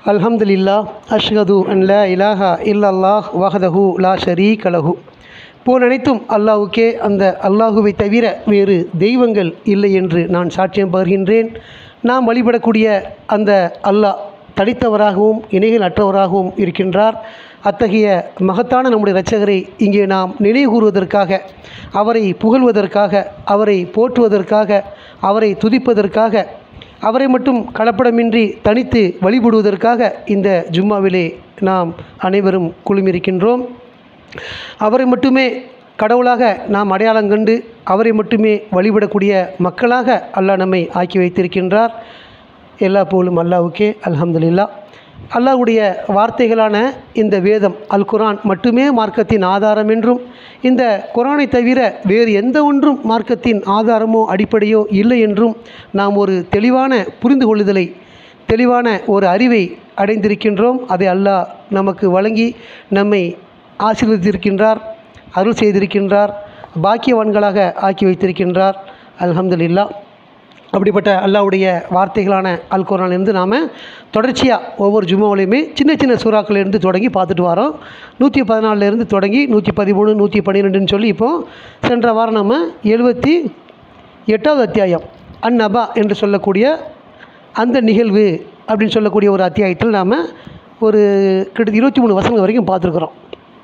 அல்ஹம்துலில்லா அஷ்ஹது அன் லா இலாஹா இல்லல்லாஹ் வஹதஹு லா ஷரீக லஹு போல் அனைத்தும் அல்லாஹ்வுக்கே அந்த அல்லாஹுவை தவிர வேறு தெய்வங்கள் இல்லை என்று நான் சாட்சியம் பகிர்கின்றேன் நாம் வழிபடக்கூடிய அந்த அல்லாஹ் தனித்தவராகவும் இணைகள் அற்றவராகவும் இருக்கின்றார் அத்தகைய மகத்தான நம்முடைய இரட்சகரை இங்கே நாம் நினைவு கூறுவதற்காக அவரை புகழ்வதற்காக அவரை போற்றுவதற்காக அவரை துதிப்பதற்காக அவரை மட்டும் கலப்படமின்றி தனித்து வழிபடுவதற்காக இந்த ஜும்மாவிலே நாம் அனைவரும் குழுமியிருக்கின்றோம் அவரை மட்டுமே கடவுளாக நாம் அடையாளம் கண்டு அவரை மட்டுமே வழிபடக்கூடிய மக்களாக அல்லாஹ் நம்மை ஆக்கி வைத்திருக்கின்றார் எல்லா புகழும் அல்லாஹ்வுக்கே அல்ஹம்துலில்லா அல்லாஹ்வுடைய வார்த்தைகளான இந்த வேதம் அல் குரான் மட்டுமே மார்க்கத்தின் ஆதாரம் என்றும் இந்த குரானை தவிர வேறு எந்த ஒன்றும் மார்க்கத்தின் ஆதாரமோ அடிப்படையோ இல்லை என்றும் நாம் ஒரு தெளிவான புரிந்து கொள்ளுதலை தெளிவான ஒரு அறிவை அடைந்திருக்கின்றோம் அதை அல்லாஹ் நமக்கு வழங்கி நம்மை ஆசீர்வதித்திருக்கின்றார் அருள் செய்திருக்கின்றார் பாக்கியவான்களாக ஆக்கி வைத்திருக்கின்றார் அல்ஹம்துலில்லா அப்படிப்பட்ட அல்லாஹ்வுடைய வார்த்தைகளான அல் குரானிலிருந்து நாம் தொடர்ச்சியாக ஒவ்வொரு ஜும்மாவிலையுமே சின்ன சின்ன சூறாக்கள்லேருந்து தொடங்கி பார்த்துட்டு வரோம் நூற்றி பதினாலிருந்து தொடங்கி நூற்றி பதிமூணு நூற்றி பன்னிரெண்டுன்னு சொல்லி இப்போது சென்ற வாரம் நம்ம எழுபத்தி எட்டாவது அத்தியாயம் அந்நபா என்று சொல்லக்கூடிய அந்த நிகழ்வு அப்படின்னு சொல்லக்கூடிய ஒரு அத்தியாயத்தில் நாம் ஒரு கிட்ட இருபத்தி மூணு வசனங்கள் வரைக்கும் பார்த்துருக்குறோம்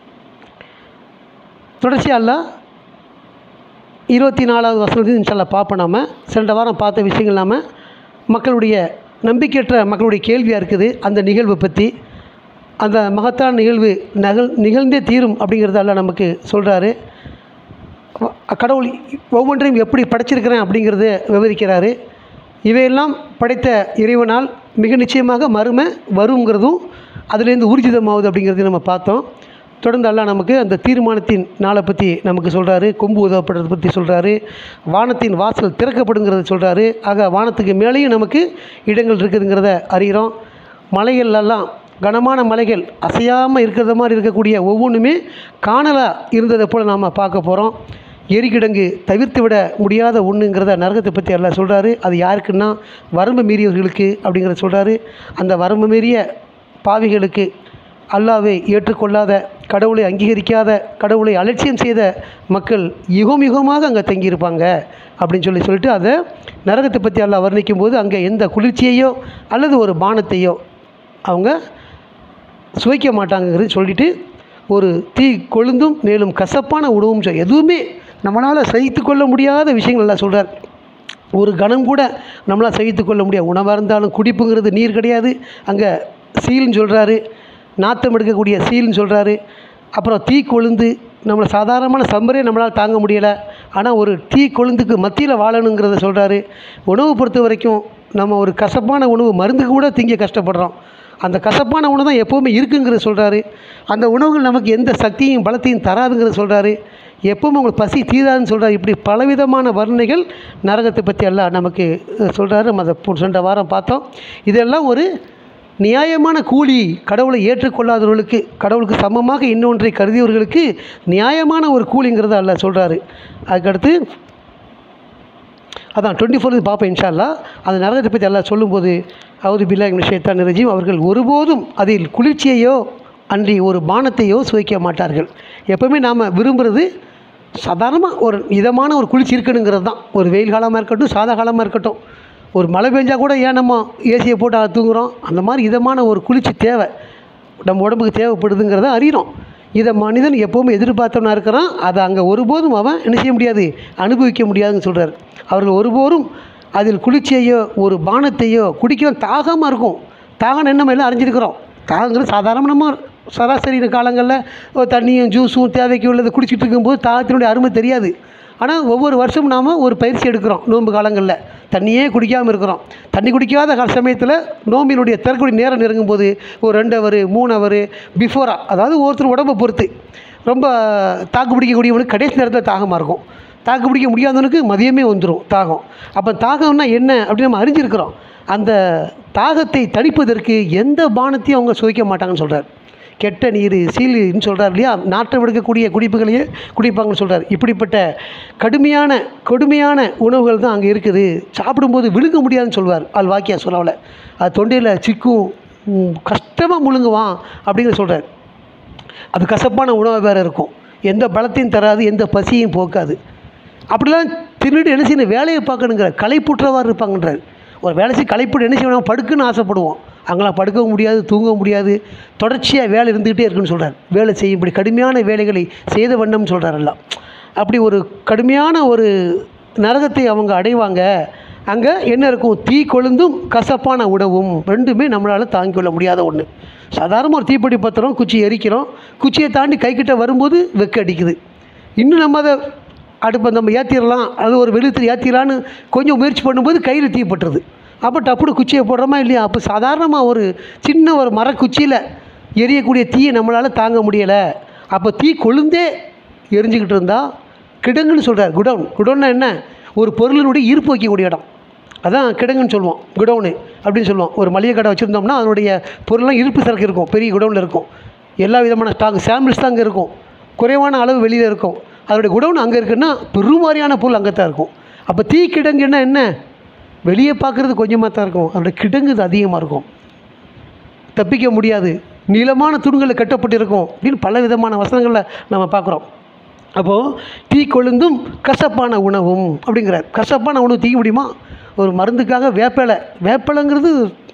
தொடர்ச்சியாக அல்லாஹ் இருபத்தி நாலாவது வசனத்தையும் இன்ஷால்லா பார்ப்போம் நாம சென்ற வாரம் பார்த்த விஷயங்கள் நாம மக்களுடைய நம்பிக்கையற்ற மக்களுடைய கேள்வியாக இருக்குது அந்த நிகழ்வை பற்றி அந்த மகத்தான நிகழ்வு நகல் நிகழ்ந்தே தீரும் அப்படிங்கிறத எல்லாம் நமக்கு சொல்கிறாரு கடவுள் ஒவ்வொன்றையும் எப்படி படைச்சிருக்கிறேன் அப்படிங்கிறத விவரிக்கிறாரு இவையெல்லாம் படைத்த இறைவனால் மிக நிச்சயமாக மறுமை வருங்கிறதும் அதுலேருந்து ஊர்ஜிதமாகுது அப்படிங்கிறதையும் நம்ம பார்த்தோம் தொடர்ந்து அல்லாஹ் நமக்கு அந்த தீர்மானத்தின் நாளை பற்றி நமக்கு சொல்கிறாரு கொம்பு உதவப்படுறதை பற்றி சொல்கிறாரு வானத்தின் வாசல் திறக்கப்படுங்கிறத சொல்கிறாரு ஆக வானத்துக்கு மேலேயும் நமக்கு இடங்கள் இருக்குதுங்கிறத அறிகிறோம் மலைகள்லாம் கனமான மலைகள் அசையாமல் இருக்கிறத மாதிரி இருக்கக்கூடிய ஒவ்வொன்றுமே காணலாக இருந்ததை போல் நாம் பார்க்க போகிறோம் எரிகிடங்கு தவிர்த்து விட முடியாத ஒன்றுங்கிறத நரகத்தை பற்றி எல்லாம் சொல்கிறாரு அது யாருக்குன்னா வரம்பு மீறியவர்களுக்கு அப்படிங்கிறத சொல்கிறாரு அந்த வரம்பு மீறிய பாவிகளுக்கு அல்லாவை ஏற்றுக்கொள்ளாத கடவுளை அங்கீகரிக்காத கடவுளை அலட்சியம் செய்த மக்கள் யுகம் யுகமாக அங்கே தங்கியிருப்பாங்க அப்படின்னு சொல்லி சொல்லிட்டு அதை நரகத்தை பற்றி அல்லாஹ் வர்ணிக்கும் போது அங்கே எந்த குளிர்ச்சியையோ அல்லது ஒரு பானத்தையோ அவங்க சுவைக்க மாட்டாங்கிறது சொல்லிட்டு ஒரு தீ கொழுந்தும் மேலும் கசப்பான உணவும் சொல் எதுவுமே நம்மளால் சகித்து கொள்ள முடியாத விஷயங்கள் எல்லாம் சொல்கிறார் ஒரு கணம் கூட நம்மளால் சகித்து கொள்ள முடியாது உணவாக இருந்தாலும் குடிப்புங்கிறது நீர் கிடையாது அங்கே சீல்னு சொல்கிறாரு நாத்தம் எடுக்கக்கூடிய சீல்னு சொல்கிறாரு அப்புறம் தீ கொழுந்து நம்மளை சாதாரணமான சம்பரே நம்மளால் தாங்க முடியலை ஆனால் ஒரு தீ கொழுந்துக்கு மத்தியில் வாழணுங்கிறத சொல்கிறாரு உணவு பொறுத்த வரைக்கும் நம்ம ஒரு கசப்பான உணவு மருந்துக்கு கூட திங்க கஷ்டப்படுறோம் அந்த கசப்பான உணவு தான் எப்போவுமே இருக்குங்கிறத சொல்கிறாரு அந்த உணவுகள் நமக்கு எந்த சக்தியும் பலத்தையும் தராதுங்கிறத சொல்கிறாரு எப்பவும் உங்களுக்கு பசி தீராதுன்னு சொல்கிறார் இப்படி பலவிதமான வர்ணைகள் நரகத்தை பற்றி எல்லாம் நமக்கு சொல்கிறாரு நம்ம அதை சென்ற வாரம் பார்த்தோம் இதெல்லாம் ஒரு நியாயமான கூலி கடவுளை ஏற்றுக்கொள்ளாதவர்களுக்கு கடவுளுக்கு சமமாக இன்னொன்றை கருதியவர்களுக்கு நியாயமான ஒரு கூலிங்கிறத அல்ல சொல்கிறாரு அதுக்கடுத்து அதான் டுவெண்ட்டி ஃபோர் பார்ப்பேன் இன்ஷால்லா அந்த நரகத்தை பற்றி எல்லாம் சொல்லும்போது அவது பில்லா விஷயத்தான் ரஜீம் அவர்கள் ஒருபோதும் அதில் குளிர்ச்சியையோ அன்றி ஒரு பானத்தையோ சுவைக்க மாட்டார்கள் எப்போவுமே நாம் விரும்புகிறது சாதாரணமாக ஒரு இதமான ஒரு குளிர்ச்சி இருக்கணுங்கிறது தான் ஒரு வெயில் காலமாக இருக்கட்டும் சாதா காலமாக இருக்கட்டும் ஒரு மழை பெஞ்சால் கூட ஏன் நம்ம ஏசியை போட்டு தூங்குகிறோம் அந்த மாதிரி இதமான ஒரு குளிர்ச்சி தேவை நம்ம உடம்புக்கு தேவைப்படுதுங்கிறத அறிகிறோம் இதை மனிதன் எப்போவுமே எதிர்பார்த்தவனா இருக்கிறான் அதை அங்கே ஒருபோதும் அவன் என்ன செய்ய முடியாது அனுபவிக்க முடியாதுன்னு சொல்கிறார் அவர்கள் ஒருபோதும் அதில் குளிர்ச்சியையோ ஒரு பானத்தையோ குடிக்கிறோம் தாகமாக இருக்கும் தாகம் என்ன நம்ம எல்லாம் அறிஞ்சிருக்கிறோம் தாகங்கிறது சாதாரணமாக சராசரி காலங்களில் ஒரு தண்ணியும் ஜூஸும் தேவைக்கு உள்ளதை குடிச்சிட்டு இருக்கும்போது தாகத்தினுடைய அருமை தெரியாது ஆனால் ஒவ்வொரு வருஷமும் நாம் ஒரு பயிற்சி எடுக்கிறோம் நோன்பு காலங்களில் தண்ணியே குடிக்காமல் இருக்கிறோம் தண்ணி குடிக்காத கால சமயத்தில் நோம்பினுடைய தற்கொலை நேரம் நெருங்கும் போது ஒரு ரெண்டு ஹவர் மூணு ஹவர் பிஃபோராக அதாவது ஒருத்தர் உடம்பை பொறுத்து ரொம்ப தாக்கு பிடிக்கக்கூடியவனுக்கு கடைசி நேரத்தில் தாகமாக இருக்கும் தாக்கு பிடிக்க முடியாதவனுக்கு மதியமே வந்துடும் தாகம் அப்போ தாகம்னா என்ன அப்படின்னு நம்ம அறிஞ்சிருக்கிறோம் அந்த தாகத்தை தணிப்பதற்கு எந்த பானத்தையும் அவங்க சுவைக்க மாட்டாங்கன்னு சொல்கிறார் கெட்ட நீர் சீலுன்னு சொல்கிறார் இல்லையா நாற்றம் எடுக்கக்கூடிய குடிப்புகளையே குடிப்பாங்கன்னு சொல்கிறார் இப்படிப்பட்ட கடுமையான கொடுமையான உணவுகள் தான் அங்கே இருக்குது சாப்பிடும்போது விழுங்க முடியாதுன்னு சொல்வார் அல் வாக்கியா சொல்லவில் அது தொண்டையில் சிக்கும் கஷ்டமாக முழுங்குவான் அப்படிங்கிற சொல்கிறார் அது கசப்பான உணவு வேறு இருக்கும் எந்த பலத்தையும் தராது எந்த பசியும் போக்காது அப்படிலாம் திருட்டு என்ன செய்யணும் வேலையை பார்க்கணுங்கிற களைப்புற்றவாறு இருப்பாங்கன்றார் ஒரு வேலை செய்ய களைப்புட்டு என்ன செய்யணும் படுக்குன்னு ஆசைப்படுவோம் அங்கெல்லாம் படுக்கவும் முடியாது தூங்கவும் முடியாது தொடர்ச்சியாக வேலை இருந்துக்கிட்டே இருக்குன்னு சொல்கிறார் வேலை செய்யும் இப்படி கடுமையான வேலைகளை செய்த வண்ணம்னு சொல்கிறார் எல்லாம் அப்படி ஒரு கடுமையான ஒரு நரகத்தை அவங்க அடைவாங்க அங்கே என்ன இருக்கும் தீ கொழுந்தும் கசப்பான உணவும் ரெண்டுமே நம்மளால் தாங்கிக் கொள்ள முடியாத ஒன்று சாதாரண ஒரு தீப்பெட்டி பத்திரம் குச்சி எரிக்கிறோம் குச்சியை தாண்டி கைக்கிட்ட வரும்போது வெக்க அடிக்குது இன்னும் நம்ம அதை அடுப்பை நம்ம ஏற்றிடலாம் அது ஒரு வெளுத்து ஏற்றிடலான்னு கொஞ்சம் முயற்சி பண்ணும்போது கையில் தீ பட்டுருது அப்போ டப்புனு குச்சியை போடுறோமா இல்லையா அப்போ சாதாரணமாக ஒரு சின்ன ஒரு மரக்குச்சியில் எரியக்கூடிய தீயை நம்மளால் தாங்க முடியலை அப்போ தீ கொழுந்தே எரிஞ்சுக்கிட்டு இருந்தால் கிடங்குன்னு சொல்கிறார் குடவுன் குடவுன்னா என்ன ஒரு பொருளினுடைய ஈர்ப்பு வைக்கக்கூடிய இடம் அதான் கிடங்குன்னு சொல்லுவோம் குடவுனு அப்படின்னு சொல்லுவோம் ஒரு மளிகை கடை வச்சுருந்தோம்னா அதனுடைய பொருள்லாம் இருப்பு சரக்கு இருக்கும் பெரிய குடவுனில் இருக்கும் எல்லா விதமான ஸ்டாக் சாம்பிள்ஸ் தான் அங்கே இருக்கும் குறைவான அளவு வெளியில் இருக்கும் அதனுடைய குடவுன் அங்கே இருக்குன்னா பெருமாறியான பொருள் அங்கே தான் இருக்கும் அப்போ தீ கிடங்குன்னா என்ன வெளியே பார்க்குறது கொஞ்சமாக தான் இருக்கும் அதோட கிடங்கு இது அதிகமாக இருக்கும் தப்பிக்க முடியாது நீளமான துணுகளில் கட்டப்பட்டிருக்கும் அப்படின்னு பல விதமான வசனங்களில் நம்ம பார்க்குறோம் அப்போது தீ கொழுந்தும் கசப்பான உணவும் அப்படிங்கிறார் கசப்பான உணவு தீக்க முடியுமா ஒரு மருந்துக்காக வேப்பிலை வேப்பிலைங்கிறது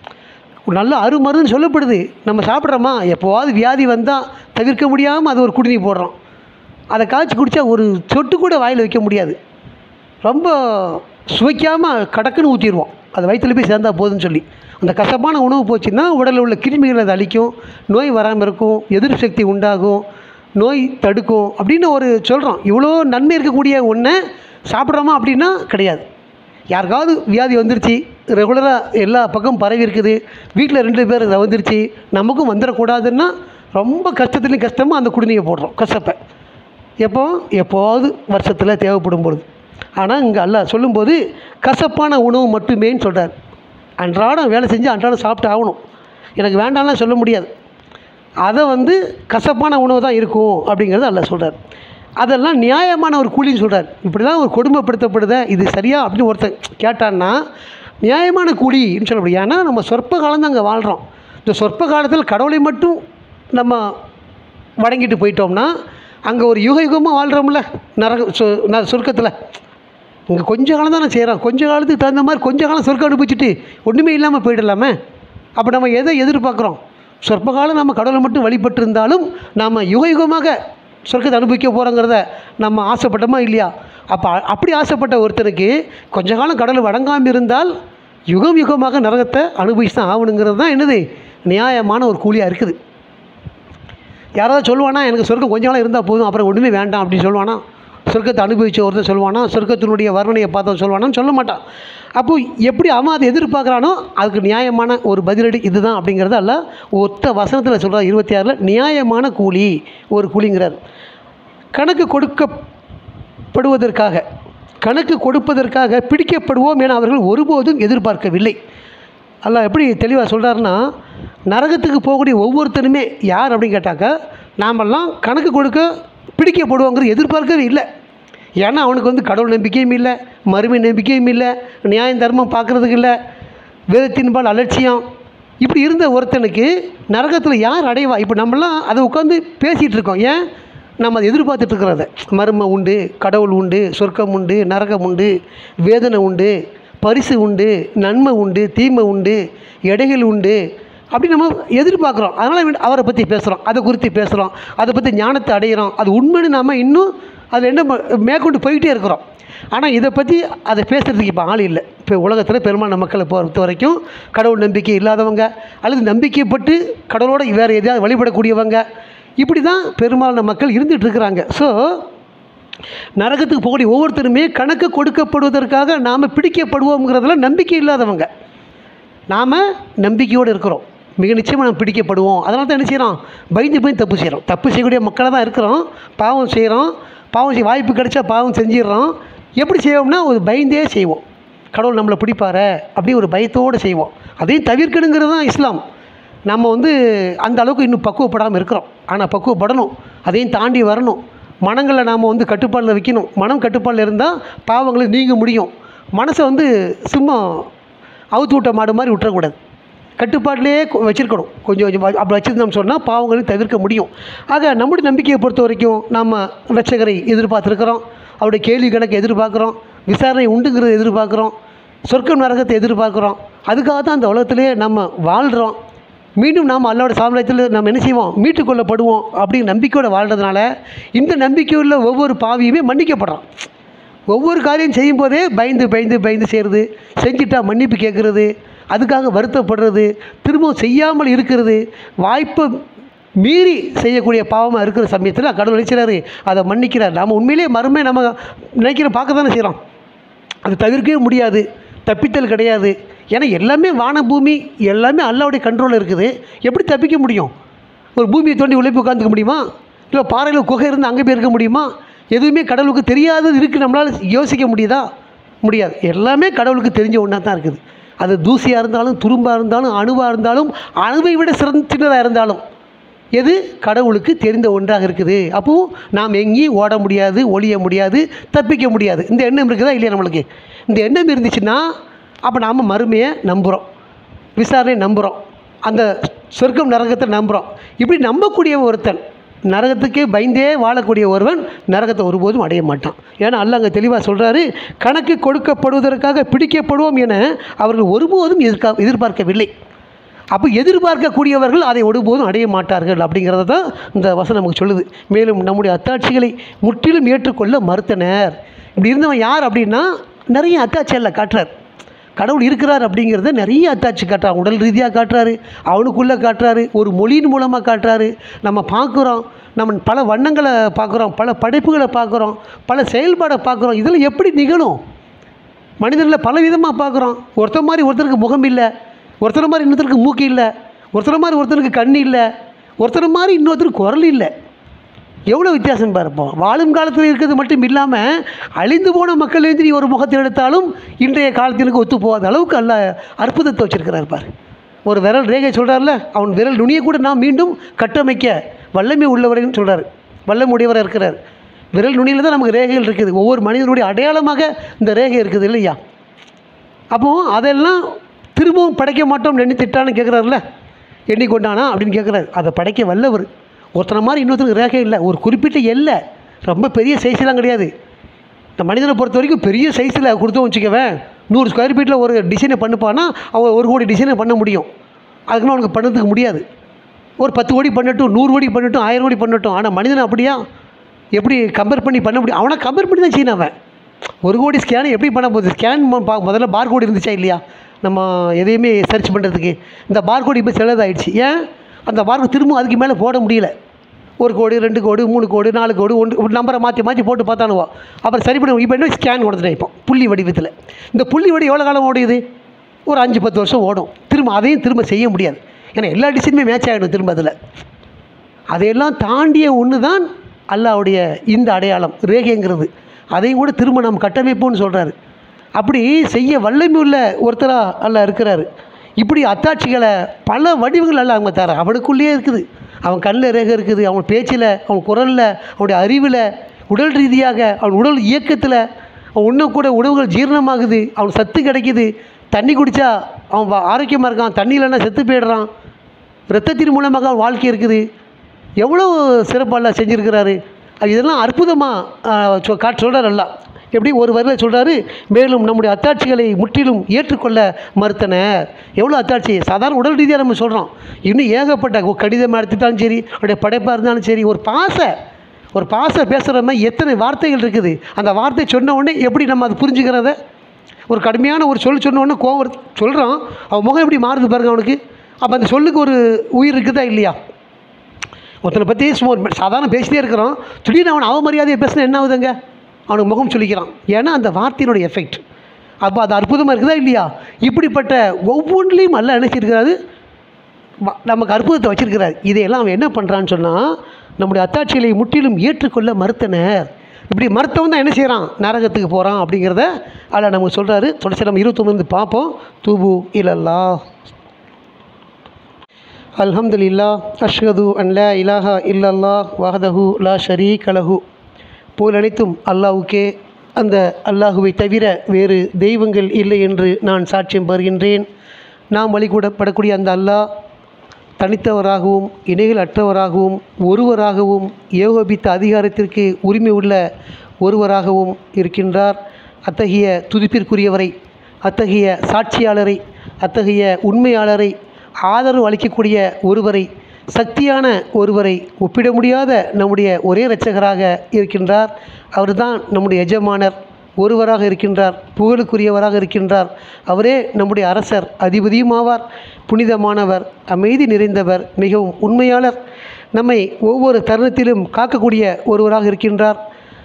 ஒரு நல்ல அருமருந்துன்னு சொல்லப்படுது நம்ம சாப்பிட்றோமா எப்போவாவது வியாதி வந்தால் தவிர்க்க முடியாமல் அது ஒரு குடிநீர் போடுறோம் அதை காய்ச்சி குடித்தா ஒரு சொட்டு கூட வாயில் வைக்க முடியாது ரொம்ப சுவைக்காமல் கடக்குன்னு ஊற்றிடுவோம் அது வயிற்றுல போய் சேர்ந்தா போதுன்னு சொல்லி அந்த கசப்பான உணவு போச்சுன்னா உடலில் உள்ள கிருமிகளை அது அழிக்கும் நோய் வராமல் இருக்கும் எதிர்ப்பு சக்தி உண்டாகும் நோய் தடுக்கும் அப்படின்னு ஒரு சொல்கிறோம் இவ்வளோ நன்மை இருக்கக்கூடிய ஒன்றை சாப்பிட்றோமா அப்படின்னா கிடையாது யாருக்காவது வியாதி வந்துருச்சு ரெகுலராக எல்லா பக்கம் பரவி இருக்குது வீட்டில் ரெண்டு பேர் இதை வந்துருச்சு நமக்கும் வந்துடக்கூடாதுன்னா ரொம்ப கஷ்டத்துலேயும் கஷ்டமாக அந்த குடிநீரை போடுறோம் கசப்பை எப்போ எப்போவாவது வருஷத்தில் தேவைப்படும் பொழுது ஆனால் இங்கே அல்ல சொல்லும்போது கசப்பான உணவு மட்டுமேன்னு சொல்கிறார் அன்றாடம் வேலை செஞ்சு அன்றாடம் சாப்பிட்டு ஆகணும் எனக்கு வேண்டாம்லாம் சொல்ல முடியாது அதை வந்து கசப்பான உணவு தான் இருக்கும் அப்படிங்கிறது அல்ல சொல்கிறார் அதெல்லாம் நியாயமான ஒரு கூலின்னு சொல்கிறார் இப்படி தான் ஒரு கொடுமைப்படுத்தப்படுத இது சரியா அப்படின்னு ஒருத்தன் கேட்டான்னா நியாயமான கூலின்னு சொல்ல முடியும் ஏன்னா நம்ம சொற்ப காலம் தான் அங்கே வாழ்கிறோம் இந்த சொற்ப காலத்தில் கடவுளை மட்டும் நம்ம வணங்கிட்டு போயிட்டோம்னா அங்கே ஒரு யுக யுகமாக வாழ்கிறோம்ல நரக சொ ந- சொர்க்கத்தில் இங்கே கொஞ்ச காலம் தான் நான் செய்கிறோம் கொஞ்ச காலத்துக்கு தகுந்த மாதிரி கொஞ்ச காலம் சொர்க்கம் அனுபவிச்சுட்டு ஒன்றுமே இல்லாமல் போயிடலாமே அப்போ நம்ம எதை எதிர்பார்க்குறோம் சொற்ப காலம் நம்ம கடவுளை மட்டும் வழிபட்டு இருந்தாலும் நாம் யுக யுகமாக சொர்க்கத்தை அனுபவிக்க போகிறோங்கிறத நம்ம ஆசைப்பட்டோமா இல்லையா அப்போ அ- அப்படி ஆசைப்பட்ட ஒருத்தனுக்கு கொஞ்ச காலம் கடவுளை வணங்காமல் இருந்தால் யுகம் யுகமாக நரகத்தை அனுபவிச்சு தான் ஆகணுங்கிறது தான் என்னது நியாயமான ஒரு கூலியாக இருக்குது யாராவது சொல்லுவானா எனக்கு சொர்க்கம் கொஞ்ச நாள் இருந்தால் போதும் அப்புறம் ஒன்றுமே வேண்டாம் அப்படின்னு சொல்லுவானா சொர்க்கத்தை அனுபவிச்ச ஒருத்தர் சொல்லுவானா சொர்க்கத்தினுடைய வர்ணனையை பார்த்தவன் சொல்லுவானான்னு சொல்ல மாட்டான் அப்போ எப்படி அவன் அதை எதிர்பார்க்குறானோ அதுக்கு நியாயமான ஒரு பதிலடி இதுதான் அப்படிங்கிறத அல்ல ஒத்த வசனத்தில் சொல்கிறார் இருபத்தி ஆறில் நியாயமான கூலி ஒரு கூலிங்கிறார் கணக்கு கொடுக்கப்படுவதற்காக கணக்கு கொடுப்பதற்காக பிடிக்கப்படுவோம் என அவர்கள் ஒருபோதும் எதிர்பார்க்கவில்லை அல்லாஹ் எப்படி தெளிவாக சொல்கிறாருன்னா நரகத்துக்கு போகக்கூடிய ஒவ்வொருத்தனுமே யார் அப்படின்னு கேட்டாக்கா நாமெல்லாம் கணக்கு கொடுக்க பிடிக்கப்படுவோங்கிறது எதிர்பார்க்கவே இல்லை ஏன்னா அவனுக்கு வந்து கடவுள் நம்பிக்கையும் இல்லை மறுமை நம்பிக்கையும் இல்லை நியாயம் தர்மம் பார்க்குறதுக்கு இல்லை வேதத்தின்பால் அலட்சியம் இப்படி இருந்த ஒருத்தனுக்கு நரகத்தில் யார் அடைவா இப்போ நம்மலாம் அதை உட்காந்து பேசிகிட்டு இருக்கோம் ஏன் நம்ம அதை எதிர்பார்த்துட்டு இருக்கிறத மர்மம் உண்டு கடவுள் உண்டு சொர்க்கம் உண்டு நரகம் உண்டு வேதனை உண்டு பரிசு உண்டு நன்மை உண்டு தீமை உண்டு எடைகள் உண்டு அப்படி நம்ம எதிர்பார்க்குறோம் அதனால் அவரை பற்றி பேசுகிறோம் அதை குறித்து பேசுகிறோம் அதை பற்றி ஞானத்தை அடையிறோம் அது உண்மைன்னு நாம் இன்னும் அதில் என்ன ப- மேற்கொண்டு போயிட்டே இருக்கிறோம் ஆனால் இதை பற்றி அதை பேசுகிறதுக்கு இப்போ ஆள் இல்லை இப்போ உலகத்தில் பெரும்பாலான மக்களை பொறுத்த வரைக்கும் கடவுள் நம்பிக்கை இல்லாதவங்க அல்லது நம்பிக்கைப்பட்டு கடவுளோட வேறு எதையாவது வழிபடக்கூடியவங்க இப்படி தான் பெரும்பாலான மக்கள் இருந்துகிட்டு இருக்கிறாங்க ஸோ நரகத்துக்கு போகக்கூடிய ஒவ்வொருத்தருமே கணக்கு கொடுக்கப்படுவதற்காக நாம் பிடிக்கப்படுவோங்கிறதுல நம்பிக்கை இல்லாதவங்க நாம் நம்பிக்கையோடு இருக்கிறோம் மிக நிச்சயமாக நாம் பிடிக்கப்படுவோம் அதனால தான் என்ன செய்கிறோம் பயந்து பயந்து தப்பு செய்கிறோம் தப்பு செய்யக்கூடிய மக்களாக தான் இருக்கிறோம் பாவம் செய்கிறோம் பாவம் செய்ய வாய்ப்பு கிடைச்சா பாவம் செஞ்சிடுறோம் எப்படி செய்வோம்னா ஒரு பயந்தே செய்வோம் கடவுள் நம்மளை பிடிப்பார அப்படி ஒரு பயத்தோடு செய்வோம் அதையும் தவிர்க்கணுங்கிறது தான் இஸ்லாம் நம்ம வந்து அந்த அளவுக்கு இன்னும் பக்குவப்படாமல் இருக்கிறோம் ஆனால் பக்குவப்படணும் அதையும் தாண்டி வரணும் மனங்களை நாம் வந்து கட்டுப்பாடில் வைக்கணும் மனம் கட்டுப்பாடில் இருந்தால் பாவங்களை நீங்க முடியும் மனசை வந்து சும்மா அவுத்து விட்ட மாடு மாதிரி விட்டுறக்கூடாது கட்டுப்பாட்டிலே கொ- வச்சிருக்கணும் கொஞ்சம் கொஞ்சம் வ- அப்படி வச்சுருந்தோம் சொன்னால் பாவங்களை தவிர்க்க முடியும் ஆக நம்முடைய நம்பிக்கையை பொறுத்த வரைக்கும் நாம் ரட்சகரை எதிர்பார்த்துருக்கிறோம் அவருடைய கேள்வி கணக்கு எதிர்பார்க்குறோம் விசாரணை உண்டுங்கிறத எதிர்பார்க்குறோம் சொர்க்கம் நரகத்தை எதிர்பார்க்குறோம் அதுக்காக தான் அந்த உலகத்திலே நம்ம வாழ்கிறோம் மீண்டும் நாம் அல்லாவோட சாம்ராஜ்யத்தில் நம்ம என்ன செய்வோம் மீட்டுக் கொள்ளப்படுவோம் அப்படிங்கிற நம்பிக்கையோட வாழ்கிறதுனால இந்த நம்பிக்கையுள்ள ஒவ்வொரு பாவியுமே மன்னிக்கப்படுறோம் ஒவ்வொரு காரியம் செய்யும் போதே பயந்து பயந்து பயந்து செய்கிறது செஞ்சுட்டா மன்னிப்பு கேட்குறது அதுக்காக வருத்தப்படுறது திரும்பவும் செய்யாமல் இருக்கிறது வாய்ப்பை மீறி செய்யக்கூடிய பாவமாக இருக்கிற சமயத்தில் கடவுள் நினைக்கிறாரு அதை மன்னிக்கிறார் நாம் உண்மையிலேயே மறுமை நம்ம நினைக்கிற பார்க்க தானே செய்கிறோம் அது தவிர்க்கவே முடியாது தப்பித்தல் கிடையாது ஏன்னா எல்லாமே வான பூமி எல்லாமே அல்லாவுடைய கண்ட்ரோலில் இருக்குது எப்படி தப்பிக்க முடியும் ஒரு பூமியை தோண்டி உழைப்பு உட்காந்துக்க முடியுமா இல்லை பாறையில் குகை இருந்து அங்கே போய் இருக்க முடியுமா எதுவுமே கடவுளுக்கு தெரியாதது இருக்குது நம்மளால் யோசிக்க முடியுதா முடியாது எல்லாமே கடவுளுக்கு தெரிஞ்ச ஒன்றா தான் இருக்குது அது தூசியாக இருந்தாலும் துரும்பாக இருந்தாலும் அணுவாக இருந்தாலும் அணுவை விட சிறந்த சின்னதாக இருந்தாலும் எது கடவுளுக்கு தெரிந்த ஒன்றாக இருக்குது அப்போது நாம் எங்கேயும் ஓட முடியாது ஒளிய முடியாது தப்பிக்க முடியாது இந்த எண்ணம் இருக்குதா இல்லையா நம்மளுக்கு இந்த எண்ணம் இருந்துச்சுன்னா அப்போ நாம் மறுமையை நம்புகிறோம் விசாரணை நம்புகிறோம் அந்த சொர்க்கம் நரகத்தை நம்புகிறோம் இப்படி நம்பக்கூடிய ஒருத்தன் நரகத்துக்கே பயந்தே வாழக்கூடிய ஒருவன் நரகத்தை ஒருபோதும் அடைய மாட்டான் ஏன்னா அல்ல அங்கே தெளிவாக சொல்கிறாரு கணக்கு கொடுக்கப்படுவதற்காக பிடிக்கப்படுவோம் என அவர்கள் ஒருபோதும் எதிர்க்க எதிர்பார்க்கவில்லை அப்போ எதிர்பார்க்கக்கூடியவர்கள் அதை ஒருபோதும் அடைய மாட்டார்கள் அப்படிங்கிறத தான் இந்த வசனம் நமக்கு சொல்லுது மேலும் நம்முடைய அத்தாட்சிகளை முற்றிலும் ஏற்றுக்கொள்ள மறுத்தனர் இப்படி இருந்தவன் யார் அப்படின்னா நிறைய அத்தாட்சியில் காட்டுறார் கடவுள் இருக்கிறார் அப்படிங்கிறத நிறைய அத்தாட்சி காட்டுறார் உடல் ரீதியாக காட்டுறாரு அவனுக்குள்ளே காட்டுறாரு ஒரு மொழியின் மூலமாக காட்டுறாரு நம்ம பார்க்குறோம் நம்ம பல வண்ணங்களை பார்க்குறோம் பல படைப்புகளை பார்க்குறோம் பல செயல்பாடை பார்க்குறோம் இதெல்லாம் எப்படி நிகழும் மனிதனில் பல விதமாக பார்க்குறோம் ஒருத்தர் மாதிரி ஒருத்தருக்கு முகம் இல்லை ஒருத்தர் மாதிரி இன்னொருத்தருக்கு மூக்கு இல்லை ஒருத்தர் மாதிரி ஒருத்தருக்கு கண் இல்லை ஒருத்தர் மாதிரி இன்னொருத்தருக்கு குரல் இல்லை எவ்வளோ வித்தியாசம் பார்ப்போம் வாழும் காலத்தில் இருக்கிறது மட்டும் இல்லாமல் அழிந்து போன மக்கள்லேருந்து நீ ஒரு முகத்தை எடுத்தாலும் இன்றைய காலத்திற்கு ஒத்து போகாத அளவுக்கு அல்ல அற்புதத்தை வச்சிருக்கிறார் பார் ஒரு விரல் ரேகை சொல்கிறார்ல அவன் விரல் நுனியை கூட நான் மீண்டும் கட்டமைக்க வல்லமை உள்ளவரைன்னு சொல்கிறார் வல்லமை உடையவராக இருக்கிறார் விரல் நுனியில் தான் நமக்கு ரேகைகள் இருக்குது ஒவ்வொரு மனிதனுடைய அடையாளமாக இந்த ரேகை இருக்குது இல்லையா அப்போது அதெல்லாம் திரும்பவும் படைக்க மாட்டோம் நினைத்திட்டான்னு கேட்குறாருல எண்ணிக்கொண்டானா அப்படின்னு கேட்குறாரு அதை படைக்க வல்லவர் ஒருத்தனை மாதிரி இன்னொருத்தருக்கு ரேகை இல்லை ஒரு குறிப்பிட்ட எல்லை ரொம்ப பெரிய சைஸ்லாம் கிடையாது இந்த மனிதனை பொறுத்த வரைக்கும் பெரிய சைஸில் கொடுத்தோம் வச்சுக்கவேன் நூறு ஸ்கொயர் ஃபீட்டில் ஒரு டிசைனை பண்ணுப்பானா அவன் ஒரு கோடி டிசைனை பண்ண முடியும் அதுக்குன்னு அவனுக்கு பண்ணதுக்கு முடியாது ஒரு பத்து கோடி பண்ணட்டும் நூறு கோடி பண்ணட்டும் ஆயிரம் கோடி பண்ணட்டும் ஆனால் மனிதன் அப்படியா எப்படி கம்பேர் பண்ணி பண்ண முடியும் அவனை கம்பேர் பண்ணி தான் செய்யணும் அவன் ஒரு கோடி ஸ்கேனை எப்படி பண்ண போகுது ஸ்கேன் முதல்ல பார் கோடு இருந்துச்சா இல்லையா நம்ம எதையுமே சர்ச் பண்ணுறதுக்கு இந்த பார் கோடு இப்போ செலதாயிடுச்சு ஏன் அந்த பார்க்கு திரும்ப அதுக்கு மேலே போட முடியல ஒரு கோடி ரெண்டு கோடி மூணு கோடி நாலு கோடி ஒன்று ஒரு நம்பரை மாற்றி மாற்றி போட்டு பார்த்தானுவோ அப்புறம் சரி பண்ணி இப்போ என்ன ஸ்கேன் கொடுத்துட்டேன் இப்போ புள்ளி வடிவத்தில் இந்த புள்ளி வடி எவ்வளோ காலம் ஓடியுது ஒரு அஞ்சு பத்து வருஷம் ஓடும் திரும்ப அதையும் திரும்ப செய்ய முடியாது ஏன்னா எல்லா டிசைனுமே மேட்ச் ஆகிடும் திரும்ப அதில் அதையெல்லாம் தாண்டிய ஒன்று தான் அல்லாவுடைய இந்த அடையாளம் ரேகைங்கிறது அதையும் கூட திரும்ப நாம் கட்டமைப்போம்னு சொல்கிறாரு அப்படி செய்ய வல்லமை உள்ள ஒருத்தராக அல்ல இருக்கிறாரு இப்படி அத்தாட்சிகளை பல வடிவங்கள் அல்ல அவங்க தர அவனுக்குள்ளேயே இருக்குது அவன் கண்ணில் ரேகை இருக்குது அவன் பேச்சில் அவன் குரலில் அவனுடைய அறிவில் உடல் ரீதியாக அவன் உடல் இயக்கத்தில் அவன் உண்ண கூட உணவுகள் ஜீரணமாகுது அவன் சத்து கிடைக்குது தண்ணி குடித்தா அவன் வா- ஆரோக்கியமாக இருக்கான் தண்ணி இல்லைன்னா செத்து போயிடுறான் இரத்தத்தின் மூலமாக அவன் வாழ்க்கை இருக்குது எவ்வளோ சிறப்பாக செஞ்சுருக்கிறாரு அது இதெல்லாம் அற்புதமாக காட்டு சொல்கிறார் அல்ல எப்படி ஒரு வரியில் சொல்கிறாரு மேலும் நம்முடைய அத்தாட்சிகளை முற்றிலும் ஏற்றுக்கொள்ள மறுத்தனர் எவ்வளோ அத்தாட்சி சாதாரண உடல் ரீதியாக நம்ம சொல்கிறோம் இன்னும் ஏகப்பட்ட ஒரு கடிதமாக எடுத்துட்டாலும் சரி அவருடைய படைப்பாக இருந்தாலும் சரி ஒரு பாச ஒரு பாச பேசுகிற மாதிரி எத்தனை வார்த்தைகள் இருக்குது அந்த வார்த்தை சொன்ன உடனே எப்படி நம்ம அதை புரிஞ்சுக்கிறத ஒரு கடுமையான ஒரு சொல் சொன்ன உடனே கோவம் சொல்கிறான் அவன் முகம் எப்படி மாறுது பாருங்க அவனுக்கு அப்போ அந்த சொல்லுக்கு ஒரு உயிர் இருக்குதா இல்லையா ஒருத்தனை பற்றி சும்மா ஒரு சாதாரண பேசிட்டே இருக்கிறான் திடீர்னு அவன் அவமரியாதையை பேசினா என்ன ஆகுதுங்க அவனுக்கு முகம் சொல்லிக்கிறான் ஏன்னா அந்த வார்த்தையினுடைய எஃபெக்ட் அப்போ அது அற்புதமாக இருக்குதா இல்லையா இப்படிப்பட்ட ஒவ்வொன்றிலையும் அல்ல என்ன செய்யிருக்கிறாரு ம- நமக்கு அற்புதத்தை வச்சிருக்கிறார் இதையெல்லாம் அவன் என்ன பண்ணுறான்னு சொன்னால் நம்முடைய அத்தாட்சிகளை முற்றிலும் ஏற்றுக்கொள்ள மறுத்தனர் இப்படி மறுத்தவன் தான் என்ன செய்கிறான் நரகத்துக்கு போகிறான் அப்படிங்கிறத அதில் நமக்கு சொல்கிறாரு தொடர்ச்சி நம்ம இருபத்தொம்பது பார்ப்போம் தூபு இல்லல்லா அல்ஹம்துலில்லா அஷ்ஹது அன் லா இலாஹா இல்லல்லா வஹதஹு லா ஷரீக லஹு போல் அனைத்தும் அல்லாஹ்வுக்கே அந்த அல்லாஹுவை தவிர வேறு தெய்வங்கள் இல்லை என்று நான் சாட்சியம் பெறுகின்றேன் நாம் வழிகூடப்படக்கூடிய அந்த அல்லாஹ் தனித்தவராகவும் இணைகள் அற்றவராகவும் ஒருவராகவும் ஏகோபித்த அதிகாரத்திற்கு உரிமை உள்ள ஒருவராகவும் இருக்கின்றார் அத்தகைய துதிப்பிற்குரியவரை அத்தகைய சாட்சியாளரை அத்தகைய உண்மையாளரை ஆதரவு அளிக்கக்கூடிய ஒருவரை சக்தியான ஒருவரை ஒப்பிட முடியாத நம்முடைய ஒரே இரட்சகராக இருக்கின்றார் அவர்தான் நம்முடைய எஜமானர் ஒருவராக இருக்கின்றார் புகழுக்குரியவராக இருக்கின்றார் அவரே நம்முடைய அரசர் அதிபதியும் ஆவார் புனிதமானவர் அமைதி நிறைந்தவர் மிகவும் உண்மையாளர் நம்மை ஒவ்வொரு தருணத்திலும் காக்கக்கூடிய ஒருவராக இருக்கின்றார்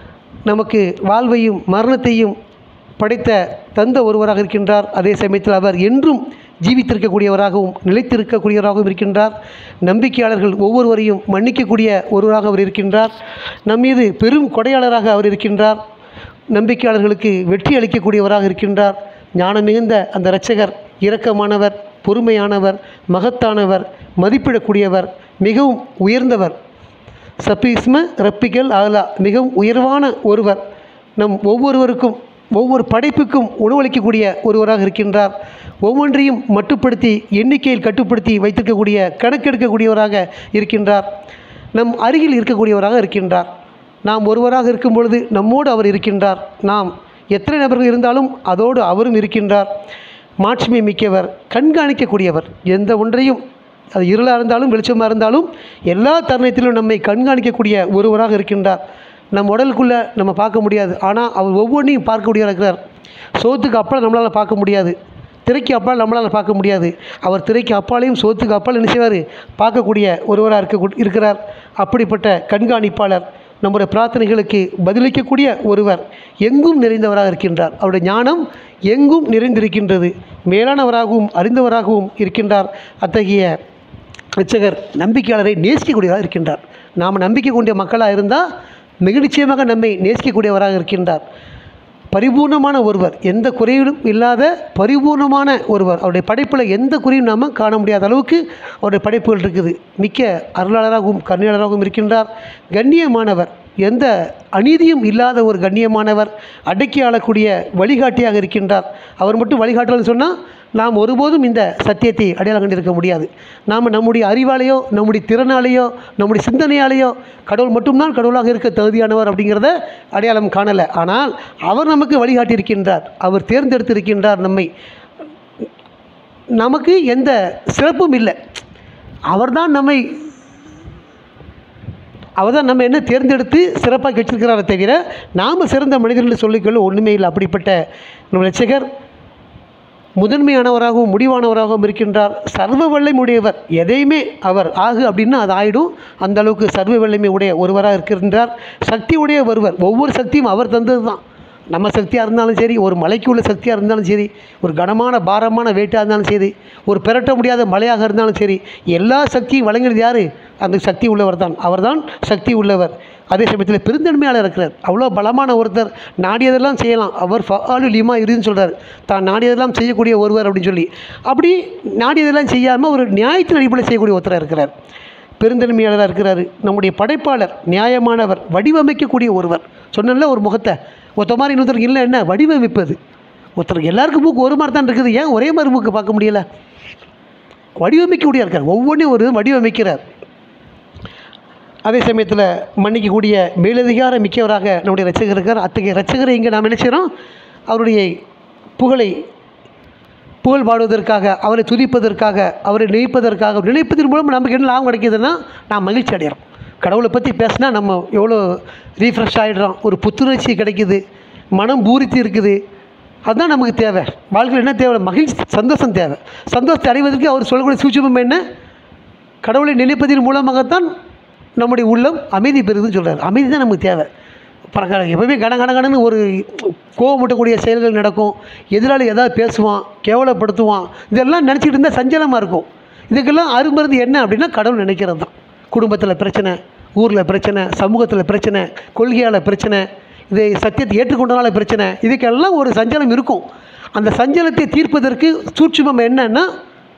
நமக்கு வாழ்வையும் மரணத்தையும் படைத்த தந்த ஒருவராக இருக்கின்றார் அதே சமயத்தில் அவர் என்றும் ஜீவித்திருக்கக்கூடியவராகவும் நிலைத்திருக்கக்கூடியவராகவும் இருக்கின்றார் நம்பிக்கையாளர்கள் ஒவ்வொருவரையும் மன்னிக்கக்கூடிய ஒருவராக அவர் இருக்கின்றார் நம்மீது பெரும் கொடையாளராக அவர் இருக்கின்றார் நம்பிக்கையாளர்களுக்கு வெற்றி அளிக்கக்கூடியவராக இருக்கின்றார் ஞானம் மிகுந்த அந்த இரட்சகர் இரக்கமானவர் பொறுமையானவர் மகத்தானவர் மதிப்பிடக்கூடியவர் மிகவும் உயர்ந்தவர் சப்பீஸ்ம ரப்பிக்கல் ஆலா மிகவும் உயர்வான ஒருவர் நம் ஒவ்வொருவருக்கும் ஒவ்வொரு படைப்புக்கும் உணவளிக்கக்கூடிய ஒருவராக இருக்கின்றார் ஒவ்வொன்றையும் மட்டுப்படுத்தி எண்ணிக்கையில் கட்டுப்படுத்தி வைத்திருக்கக்கூடிய கணக்கெடுக்கக்கூடியவராக இருக்கின்றார் நம் அருகில் இருக்கக்கூடியவராக இருக்கின்றார் நாம் ஒருவராக இருக்கும் பொழுது நம்மோடு அவர் இருக்கின்றார் நாம் எத்தனை நபர்கள் இருந்தாலும் அதோடு அவரும் இருக்கின்றார் மாட்சிமை மிக்கவர் கண்காணிக்கக்கூடியவர் எந்த ஒன்றையும் அது இருளாக இருந்தாலும் வெளிச்சமாக இருந்தாலும் எல்லா தருணத்திலும் நம்மை கண்காணிக்கக்கூடிய ஒருவராக இருக்கின்றார் நம் உடலுக்குள்ளே நம்ம பார்க்க முடியாது ஆனால் அவர் ஒவ்வொன்றையும் பார்க்கக்கூடியவராக இருக்கிறார் சோத்துக்கு அப்பால் நம்மளால் பார்க்க முடியாது திரைக்கு அப்பால் நம்மளால் பார்க்க முடியாது அவர் திரைக்கு அப்பாலையும் சோத்துக்கு அப்பால் என்ன செய்வார் பார்க்கக்கூடிய ஒருவராக இருக்க இருக்கிறார் அப்படிப்பட்ட கண்காணிப்பாளர் நம்முடைய பிரார்த்தனைகளுக்கு பதிலளிக்கக்கூடிய ஒருவர் எங்கும் நிறைந்தவராக இருக்கின்றார் அவருடைய ஞானம் எங்கும் நிறைந்திருக்கின்றது மேலானவராகவும் அறிந்தவராகவும் இருக்கின்றார் அத்தகைய இரட்சகர் நம்பிக்கையாளரை நேசிக்கக்கூடியவராக இருக்கின்றார் நாம் நம்பிக்கை கொண்ட மக்களாக இருந்தால் மிக நிச்சயமாக நம்மை நேசிக்கக்கூடியவராக இருக்கின்றார் பரிபூர்ணமான ஒருவர் எந்த குறையிலும் இல்லாத பரிபூர்ணமான ஒருவர் அவருடைய படைப்பில் எந்த குறையும் நாம் காண முடியாத அளவுக்கு அவருடைய படைப்புகள் இருக்குது மிக்க அருளாளராகவும் கருணையாளராகவும் இருக்கின்றார் கண்ணியமானவர் எந்த அநீதியும் இல்லாத ஒரு கண்ணியமானவர் அடக்கி ஆளக்கூடிய வழிகாட்டியாக இருக்கின்றார் அவர் மட்டும் வழிகாட்டலன்னு சொன்னால் நாம் ஒருபோதும் இந்த சத்தியத்தை அடையாளம் கண்டிருக்க முடியாது நாம் நம்முடைய அறிவாலேயோ நம்முடைய திறனாலேயோ நம்முடைய சிந்தனையாலேயோ கடவுள் மட்டும்தான் கடவுளாக இருக்க தகுதியானவர் அப்படிங்கிறத அடையாளம் காணலை ஆனால் அவர் நமக்கு வழிகாட்டியிருக்கின்றார் அவர் தேர்ந்தெடுத்திருக்கின்றார் நம்மை நமக்கு எந்த சிறப்பும் இல்லை அவர்தான் நம்மை அவர் தான் நம்ம என்ன தேர்ந்தெடுத்து சிறப்பாக வச்சிருக்கிறாரே தவிர நாம் சிறந்த மனிதர்கள் சொல்லிக்கொள்ள ஒன்றுமே இல்லை அப்படிப்பட்ட நம்ம ரட்சகர் முதன்மையானவராகவும் முடிவானவராகவும் இருக்கின்றார் சர்வ வல்லமை உடையவர் எதையுமே அவர் ஆகு அப்படின்னா அது ஆயிடும் அந்த அளவுக்கு சர்வ வல்லமை உடைய ஒருவராக இருக்கின்றார் சக்தி உடைய ஒருவர் ஒவ்வொரு சக்தியும் அவர் தந்தது தான் நம்ம சக்தியாக இருந்தாலும் சரி ஒரு மலைக்கு உள்ள சக்தியாக இருந்தாலும் சரி ஒரு கனமான பாரமான வெயிட்டாக இருந்தாலும் சரி ஒரு பெரட்ட முடியாத மலையாக இருந்தாலும் சரி எல்லா சக்தியும் வழங்கினது யார் அந்த சக்தி உள்ளவர் தான் அவர்தான் சக்தி உள்ளவர் அதே சமயத்தில் பெருந்தன்மையாளர் இருக்கிறார் அவ்வளோ பலமான ஒருத்தர் நாடியதெல்லாம் செய்யலாம் அவர் ஃபாலு லிமா இருன்னு சொல்கிறார் தான் நாடியதெல்லாம் செய்யக்கூடிய ஒருவர் அப்படின்னு சொல்லி அப்படி நாடியதெல்லாம் செய்யாமல் ஒரு நியாயத்தின் அடிப்படையில் செய்யக்கூடிய ஒருத்தராக இருக்கிறார் பெருந்தன்மையாளராக இருக்கிறாரு நம்முடைய படைப்பாளர் நியாயமானவர் வடிவமைக்கக்கூடிய ஒருவர் சொன்னல ஒரு முகத்தை ஒருத்த மாதிரி இன்னொருத்தருக்கு இல்லை என்ன வடிவமைப்பது ஒருத்தருக்கு எல்லாருக்கும் மூக்கு ஒரு மாதிரி தான் இருக்குது ஏன் ஒரே மாதிரி மூக்கு பார்க்க முடியல வடிவமைக்கக்கூடிய இருக்கார் ஒவ்வொன்றையும் ஒரு வடிவமைக்கிறார் அதே சமயத்தில் மன்னிக்கக்கூடிய மேலதிகார மிக்கவராக நம்முடைய ரசிகர் இருக்கார் அத்தகைய ரசிகரை இங்கே நாம் நினைச்சிடறோம் அவருடைய புகழை புகழ் பாடுவதற்காக அவரை துதிப்பதற்காக அவரை நினைப்பதற்காக நினைப்பதன் மூலம் நமக்கு என்ன லாபம் கிடைக்கிதுன்னா நாம் மகிழ்ச்சி அடைகிறோம் கடவுளை பற்றி பேசினா நம்ம எவ்வளோ ரீஃப்ரெஷ் ஆகிடுறோம் ஒரு புத்துணர்ச்சி கிடைக்குது மனம் பூரித்து இருக்குது அதுதான் நமக்கு தேவை வாழ்க்கையில் என்ன தேவை மகிழ்ச்சி சந்தோஷம் தேவை சந்தோஷத்தை அடைவதற்கு அவர் சொல்லக்கூடிய சூட்சமம் என்ன கடவுளை நினைப்பதன் மூலமாகத்தான் நம்முடைய உள்ளம் அமைதி பெறுதுன்னு சொல்கிறார் அமைதி தான் நமக்கு தேவை பறக்க எப்பவுமே கன கன கடன்னு ஒரு கோவமூட்டக்கூடிய செயல்கள் நடக்கும் எதிராளி ஏதாவது பேசுவான் கேவலப்படுத்துவான் இதெல்லாம் நினச்சிட்டு இருந்தால் சஞ்சலமாக இருக்கும் இதுக்கெல்லாம் அருமருந்து என்ன அப்படின்னா கடவுள் நினைக்கிறது தான் குடும்பத்தில் பிரச்சனை ஊரில் பிரச்சனை சமூகத்தில் பிரச்சனை கொள்கையால் பிரச்சனை இதை சத்தியத்தை ஏற்றுக்கொண்டனால பிரச்சனை இதுக்கெல்லாம் ஒரு சஞ்சலம் இருக்கும் அந்த சஞ்சலத்தை தீர்ப்பதற்கு சூட்சுமம் என்னன்னா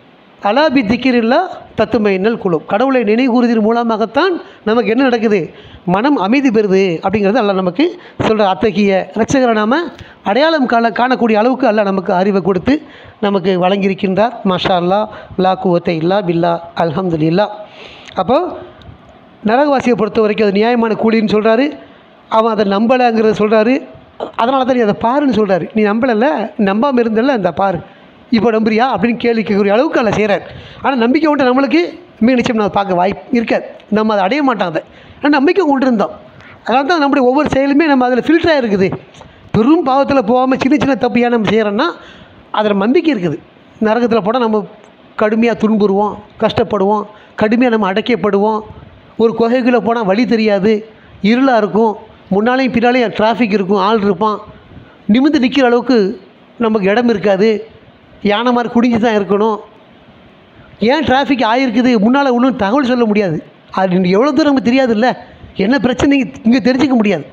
அலாபி திக்கிரில்லா தத்துமையினல் குழு கடவுளை நினைகூறுவதன் மூலமாகத்தான் நமக்கு என்ன நடக்குது மனம் அமைதி பெறுது அப்படிங்கிறது அல்ல நமக்கு சொல்கிற அத்தகைய ரட்சகரை நாம் அடையாளம் காண காணக்கூடிய அளவுக்கு அல்ல நமக்கு அறிவை கொடுத்து நமக்கு வழங்கியிருக்கின்றார் மாஷா அல்லா லா குவத்தை இல்லா பில்லா அல்ஹம்துலில்லா அப்போ நரகவாசியை பொறுத்த வரைக்கும் அது நியாயமான கூலின்னு சொல்கிறாரு அவன் அதை நம்பலைங்கிறத சொல்கிறாரு அதனால தான் நீ அதை பாருன்னு சொல்கிறாரு நீ நம்பலைல்ல நம்பாமல் இருந்தல்ல அந்த பாரு இப்போ நம்புறியா அப்படின்னு கேள்வி கேட்கக்கூடிய அளவுக்கு அதில் செய்கிறார் ஆனால் நம்பிக்கை உண்டு நம்மளுக்கு மீ நிச்சயம் நம்ம பார்க்க வாய்ப்பு இருக்காது நம்ம அதை அடைய மாட்டோம் அதை ஆனால் நம்பிக்கை கொண்டு இருந்தோம் அதனால தான் நம்முடைய ஒவ்வொரு செயலுமே நம்ம அதில் ஃபில்டராக இருக்குது பெரும் பாவத்தில் போகாமல் சின்ன சின்ன தப்பு ஏன் நம்ம செய்கிறோன்னா அதில் நம்பிக்கை இருக்குது நரகத்தில் போனால் நம்ம கடுமையாக துன்புறுவோம் கஷ்டப்படுவோம் கடுமையாக நம்ம அடைக்கப்படுவோம் ஒரு குகைக்குள்ளே போனால் வழி தெரியாது இருளாக இருக்கும் முன்னாலேயும் பின்னாலேயும் டிராஃபிக் இருக்கும் ஆள் இருப்பான் நிமிந்து நிற்கிற அளவுக்கு நமக்கு இடம் இருக்காது யானை மாதிரி குடிஞ்சு தான் இருக்கணும் ஏன் டிராஃபிக் ஆகிருக்குது முன்னால் ஒன்றும் தகவல் சொல்ல முடியாது அது எவ்வளோ தூரம் நமக்கு தெரியாதுல்ல என்ன பிரச்சனை இங்கே தெரிஞ்சிக்க முடியாது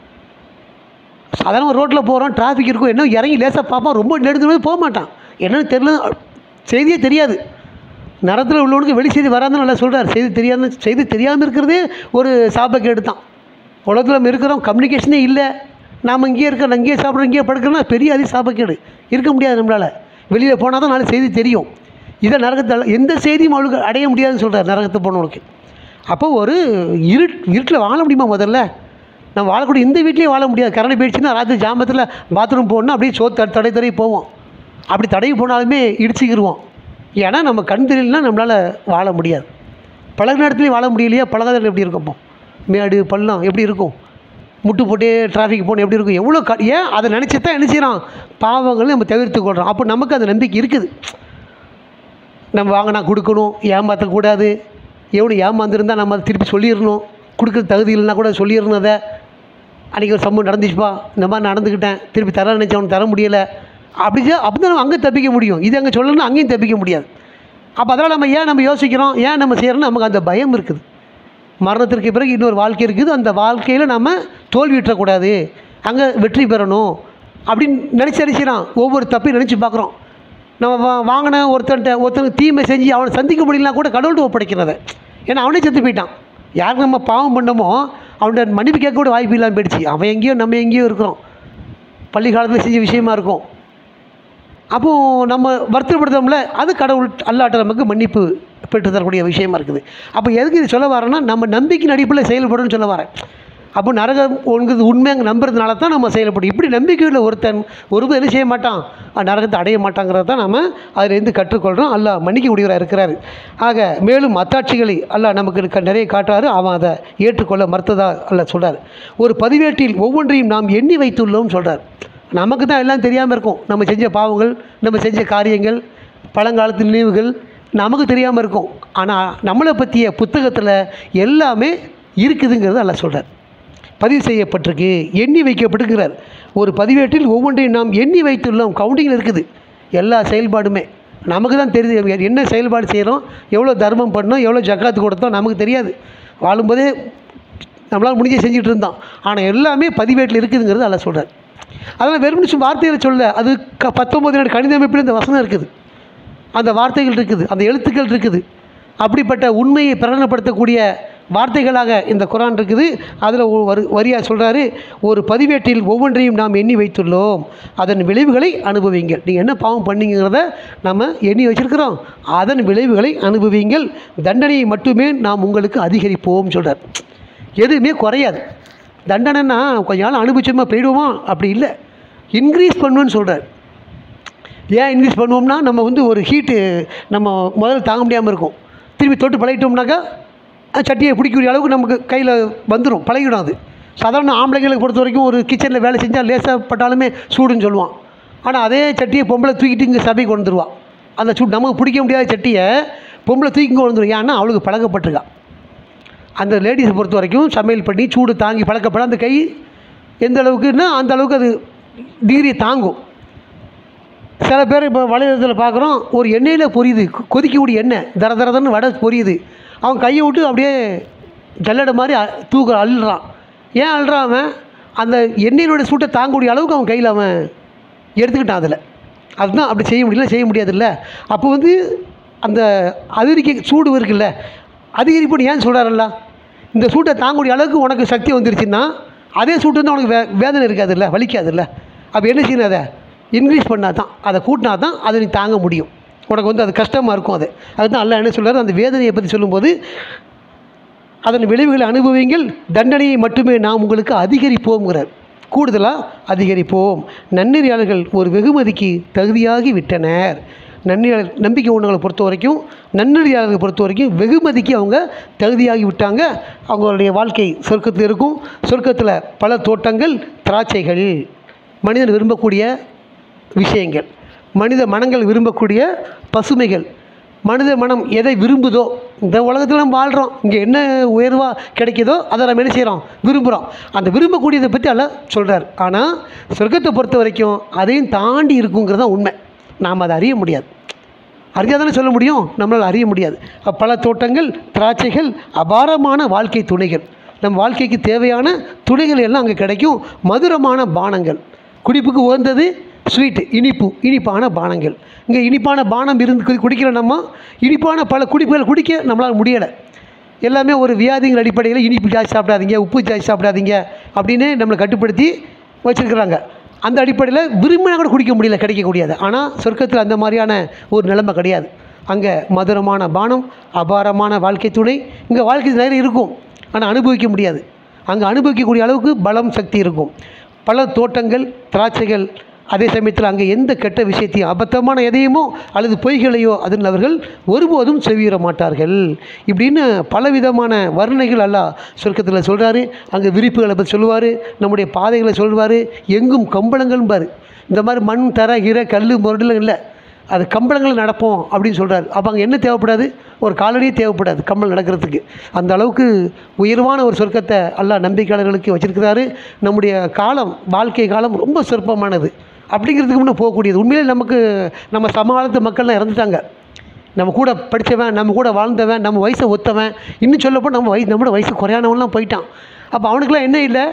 சாதாரண ரோட்டில் போகிறோம் டிராஃபிக் இருக்கும் என்ன இறங்கி லேசாக பார்ப்பான் ரொம்ப நெடுந்து போக மாட்டான் என்னன்னு தெரியல செய்தியே தெரியாது நரத்தில் உள்ளவனுக்கு வெளி செய்தி வராதுன்னு நல்லா சொல்கிறார் செய்தி தெரியாத செய்தி தெரியாமல் இருக்கிறதே ஒரு சாபக்கேடு தான் உலகத்தில் நம்ம இருக்கிறோம் கம்யூனிகேஷனே இல்லை நாம் இங்கேயே இருக்கோம் இங்கேயே சாப்பிட்றோம் இங்கேயே படுக்கிறோம்னா பெரிய அதி சாபக்கேடு இருக்க முடியாது நம்மளால் வெளியில் போனால் தான் நாலு செய்தி தெரியும் இதை நரகத்தில் எந்த செய்தியும் அவளுக்கு அடைய முடியாதுன்னு சொல்கிறார் நரகத்தை போனவனுக்கு அப்போ ஒரு இருட் இருட்டில் வாழ முடியுமா முதல்ல நம்ம வாழக்கூடிய இந்த வீட்லேயே வாழ முடியாது கரண்ட் போயிடுச்சுன்னா ராத்திரி ஜாமத்தில் பாத்ரூம் போகணுன்னா அப்படியே சோத்து தடை தடை தடை போவோம் அப்படி தடவி போனாலுமே இடிச்சுக்கிருவோம் ஏன்னா நம்ம கண் தெரியலனா நம்மளால் வாழ முடியாது பழகின இடத்துலையும் வாழ முடியலையா பழகாத இடம் எப்படி இருக்கும் அப்போ மேடு பள்ளம் எப்படி இருக்கும் முட்டு போட்டே டிராஃபிக் போகணும் எப்படி இருக்கும் எவ்வளோ க ஏன் அதை நினச்சி தான் என்ன செய்கிறோம் பாவங்களை நம்ம தவிர்த்து கொள்கிறோம் அப்போ நமக்கு அந்த நம்பிக்கை இருக்குது நம்ம வாங்கினா கொடுக்கணும் ஏமாற்றக்கூடாது எவ்வளோ ஏமாந்துருந்தால் நம்ம அதை திருப்பி சொல்லிடணும் கொடுக்குற தகுதி இல்லைன்னா கூட சொல்லிடணும் அதை அன்றைக்கி ஒரு சம்பவம் நடந்துச்சுப்பா இந்த மாதிரி நடந்துக்கிட்டேன் திருப்பி தர நினச்சவன் தர முடியலை அப்படி அப்படி தான் நம்ம அங்கே தப்பிக்க முடியும் இது அங்கே சொல்லணும்னா அங்கேயும் தப்பிக்க முடியாது அப்போ அதனால் நம்ம ஏன் நம்ம யோசிக்கிறோம் ஏன் நம்ம செய்கிறோம்னா நமக்கு அந்த பயம் இருக்குது மரணத்திற்கு பிறகு இன்னொரு வாழ்க்கை இருக்குது அந்த வாழ்க்கையில் நம்ம தோல்வியுற்றக்கூடாது அங்கே வெற்றி பெறணும் அப்படின்னு நினச்சி நினச்சிடான் ஒவ்வொரு தப்பையும் நினச்சி பார்க்குறோம் நம்ம வா வாங்கின ஒருத்தன்ட்ட ஒருத்தனுக்கு தீமை செஞ்சு அவனை சந்திக்க முடியலனா கூட கடவுள்கிட்ட ஒப்படைக்கிறத ஏன்னா அவனே செத்து போயிட்டான் யாருக்கு நம்ம பாவம் பண்ணமோ அவன்கிட்ட மன்னிப்பு கேட்க கூட வாய்ப்பு இல்லாமல் போயிடுச்சு அவன் எங்கேயோ நம்ம எங்கேயோ இருக்கிறோம் பள்ளி காலத்தில் செஞ்ச விஷயமா இருக்கும் அப்போது நம்ம வருத்தப்படுத்தோம்ல அது கடவுள் அல்லாட்ட நமக்கு மன்னிப்பு பெற்று தரக்கூடிய விஷயமா இருக்குது அப்போ எதுக்கு இது சொல்ல வரேன்னா நம்ம நம்பிக்கையின் அடிப்படையில் செயல்படும்னு சொல்ல வரேன் அப்போ நரகம் உங்கிறது உண்மை அங்கே நம்புறதுனால தான் நம்ம செயல்படும் இப்படி நம்பிக்கையில் ஒருத்தன் ஒருவர் என்ன செய்ய மாட்டான் அஹ் நரகத்தை அடைய மாட்டாங்கிறத தான் நம்ம அதிலேருந்து கற்றுக்கொள்கிறோம் அல்லாஹ் மன்னிக்க முடியவராக இருக்கிறாரு ஆக மேலும் அத்தாட்சிகளை அல்லாஹ் நமக்கு இருக்க நிறைய காட்டுறாரு அவன் அதை ஏற்றுக்கொள்ள மறுத்ததா அல்லாஹ் சொல்கிறார் ஒரு பதிவேட்டில் ஒவ்வொன்றையும் நாம் எண்ணி வைத்துள்ளோம் சொல்கிறார் நமக்கு தான் எல்லாம் தெரியாமல் இருக்கும் நம்ம செஞ்ச பாவங்கள் நம்ம செஞ்ச காரியங்கள் பழங்காலத்து நினைவுகள் நமக்கு தெரியாமல் இருக்கும் ஆனால் நம்மளை பற்றிய புத்தகத்தில் எல்லாமே இருக்குதுங்கிறது அல்ல சொல்கிறார் பதிவு செய்யப்பட்டிருக்கு எண்ணி வைக்கப்பட்டிருக்கிறார் ஒரு பதிவேட்டில் ஒவ்வொன்றையும் நாம் எண்ணி வைத்துள்ளோம் கவுண்டிங்கில் இருக்குது எல்லா செயல்பாடுமே நமக்கு தான் தெரியுது என்ன செயல்பாடு செய்கிறோம் எவ்வளோ தர்மம் பண்ணோம் எவ்வளோ ஜக்காத்து கொடுத்தோம் நமக்கு தெரியாது வாழும்போதே நம்மளால் முடிஞ்ச செஞ்சுட்டு இருந்தோம் ஆனால் எல்லாமே பதிவேட்டில் இருக்குதுங்கிறது அல்ல சொல்கிறார் அதனால் வெறும் சும்மா வார்த்தைகளை சொல்ல அது க பத்தொம்பது நாடு கணித அமைப்பில் இந்த வசனம் இருக்குது அந்த வார்த்தைகள் இருக்குது அந்த எழுத்துக்கள் இருக்குது அப்படிப்பட்ட உண்மையை பிரகடனப்படுத்தக்கூடிய வார்த்தைகளாக இந்த குரான் இருக்குது அதில் ஒரு வரியாக சொல்கிறாரு ஒரு பதிவேட்டில் ஒவ்வொன்றையும் நாம் எண்ணி வைத்துள்ளோம் அதன் விளைவுகளை அனுபவிங்கள் நீங்கள் என்ன பாவம் பண்ணீங்கிறத நம்ம எண்ணி வச்சிருக்கிறோம் அதன் விளைவுகளை அனுபவிங்கள் தண்டனையை மட்டுமே நாம் உங்களுக்கு அதிகரிப்போம் சொல்கிறார் எதுவுமே குறையாது தண்டனைன்னா கொஞ்ச நாள் அனுபவிச்சோமா போயிடுவோமா அப்படி இல்லை இன்க்ரீஸ் பண்ணுவேன்னு சொல்கிறார் ஏன் இன்க்ரீஸ் பண்ணுவோம்னா நம்ம வந்து ஒரு ஹீட்டு நம்ம முதல்ல தாங்க முடியாமல் இருக்கும் திருப்பி தொட்டு பழகிட்டோம்னாக்கா அந்த சட்டியை பிடிக்கக்கூடிய அளவுக்கு நமக்கு கையில் வந்துடும் பழகிடும் அது சாதாரண ஆம்பளைங்களை பொறுத்த வரைக்கும் ஒரு கிச்சனில் வேலை செஞ்சால் லேசாக பட்டாலுமே சூடுன்னு சொல்லுவான் ஆனால் அதே சட்டியை பொம்பளை தூக்கிட்டு இங்கே சபைக்கு கொண்டு வந்துருவான் அந்த சூடு நமக்கு பிடிக்க முடியாத சட்டியை பொம்பளை தூக்கி கொண்டு வந்துடும் ஏன்னா அவளுக்கு பழக்கப்பட்டிருக்கா அந்த லேடிஸை பொறுத்த வரைக்கும் சமையல் பண்ணி சூடு தாங்கி பழக்கப்பட அந்த கை எந்த அளவுக்குன்னா அந்த அளவுக்கு அது டிகிரி தாங்கும் சில பேர் இப்போ வளையத்தில் பார்க்குறோம் ஒரு எண்ணெயில் பொரியுது கொ- கொதிக்கக்கூடிய எண்ணெய் தர தரதன்னு வடை பொரியுது அவன் கையை விட்டு அப்படியே ஜல்லடை மாதிரி அ- தூக்க அள்ளுறான் ஏன் அள்ளுறான் அவன் அந்த எண்ணெயினுடைய சூட்டை தாங்கக்கூடிய அளவுக்கு அவன் கையில் அவன் எடுத்துக்கிட்டான் அதில் அதுதான் அப்படி செய்ய முடியல செய்ய முடியாதுல்ல அப்போ வந்து அந்த அதிரிக்க சூடு இருக்குல்ல அதிகரிப்புன்னு ஏன் சொல்கிறாரல்ல இந்த சூட்டை தாங்கக்கூடிய அளவுக்கு உனக்கு சக்தி வந்துருச்சுன்னா அதே சூட்டு வந்து உனக்கு வே வேதனை இருக்காதுல்ல வலிக்காதுல்ல அப்போ என்ன செய்யணும் அதை இன்க்ரீஸ் பண்ணால் தான் அதை கூட்டினா தான் அதை நீ தாங்க முடியும் உனக்கு வந்து அது கஷ்டமாக இருக்கும் அது அதுதான் அல்ல என்ன சொல்கிறார் அந்த வேதனையை பற்றி சொல்லும்போது அதன் விளைவுகளை அனுபவிங்கள் தண்டனையை மட்டுமே நாம் உங்களுக்கு அதிகரிப்போம்ங்கிறார் கூடுதலாக அதிகரிப்போம் நன்னெறியாளர்கள் ஒரு வெகுமதிக்கு தகுதியாகி விட்டனர் நன்னெறியாளர் நம்பிக்கை உணவுகளை பொறுத்த வரைக்கும் நன்னெறியாளர்களை பொறுத்த வரைக்கும் வெகுமதிக்கு அவங்க தகுதியாகி விட்டாங்க அவங்களுடைய வாழ்க்கை சொர்க்கத்தில் இருக்கும் சொர்க்கத்தில் பல தோட்டங்கள் திராட்சைகள் மனிதன் விரும்பக்கூடிய விஷயங்கள் மனித மனங்கள் விரும்பக்கூடிய பசுமைகள் மனித மனம் எதை விரும்புதோ இந்த உலகத்தில் நம்ம வாழ்கிறோம் இங்கே என்ன உயர்வாக கிடைக்குதோ அதை நம்ம என்ன செய்கிறோம் விரும்புகிறோம் அந்த விரும்பக்கூடியதை பற்றி அல்ல சொல்கிறார் ஆனால் சொர்க்கத்தை பொறுத்த வரைக்கும் அதையும் தாண்டி இருக்குங்கிறது தான் உண்மை நாம் அதை அறிய முடியாது அறிஞ்சால் தானே சொல்ல முடியும் நம்மளால் அறிய முடியாது அப்ப பல தோட்டங்கள் திராட்சைகள் அபாரமான வாழ்க்கை துணைகள் நம் வாழ்க்கைக்கு தேவையான துணைகள் எல்லாம் அங்கே கிடைக்கும் மதுரமான பானங்கள் குடிப்புக்கு உகந்தது ஸ்வீட்டு இனிப்பு இனிப்பான பானங்கள் இங்கே இனிப்பான பானம் இருந்து குடி- குடிக்கிற நம்ம இனிப்பான பல குடிப்புகள் குடிக்க நம்மளால் முடியலை எல்லாமே ஒரு வியாதிங்கிற அடிப்படையில் இனிப்பு ஜாஸ்தி சாப்பிடாதீங்க உப்பு ஜாஸ்தி சாப்பிடாதீங்க அப்படின்னு நம்மளை கட்டுப்படுத்தி வச்சுருக்குறாங்க அந்த அடிப்படையில் விரும்பினா கூட குடிக்க முடியல கிடைக்கக்கூடியது ஆனால் சொர்க்கத்தில் அந்த மாதிரியான ஒரு நிலைமை கிடையாது அங்கே மதுரமான பானம் அபாரமான வாழ்க்கை துணை இங்கே வாழ்க்கை நிறைய இருக்கும் ஆனால் அனுபவிக்க முடியாது அங்கே அனுபவிக்கக்கூடிய அளவுக்கு பலம் சக்தி இருக்கும் பல தோட்டங்கள் திராட்சைகள் அதே சமயத்தில் அங்கே எந்த கெட்ட விஷயத்தையும் அபத்தமான எதையுமோ அல்லது பொய்களையோ அதில் அவர்கள் ஒருபோதும் செவியுற மாட்டார்கள் இப்படின்னு பலவிதமான வர்ணனைகள் அல்லாஹ் சொர்க்கத்தில் சொல்கிறாரு அங்கே விரிப்புகளை பற்றி சொல்லுவார் நம்முடைய பாதைகளை சொல்லுவார் எங்கும் கம்பளங்கள்பார் இந்த மாதிரி மண் தர இர கல் முரடெல்லாம் இல்லை அது கம்பளங்கள் நடப்போம் அப்படின்னு சொல்கிறாரு அப்போ அங்கே என்ன தேவைப்படாது ஒரு காலடியே தேவைப்படாது கம்பளம் நடக்கிறதுக்கு அந்த அளவுக்கு உயர்வான ஒரு சொர்க்கத்தை அல்லாஹ் நம்பிக்கையாளர்களுக்கு வச்சிருக்கிறாரு நம்முடைய காலம் வாழ்க்கை காலம் ரொம்ப சிறப்பமானது அப்படிங்கிறதுக்கு முன்னே போகக்கூடியது உண்மையிலே நமக்கு நம்ம சமகாலத்து மக்கள்லாம் இறந்துட்டாங்க நம்ம கூட படித்தவன் நம்ம கூட வாழ்ந்தவன் நம்ம வயசை ஒத்தவன் இன்னும் சொல்லப்போ நம்ம வயசு நம்மளோட வயசு குறையானவன்லாம் போயிட்டான் அப்போ அவனுக்குலாம் என்ன இல்லை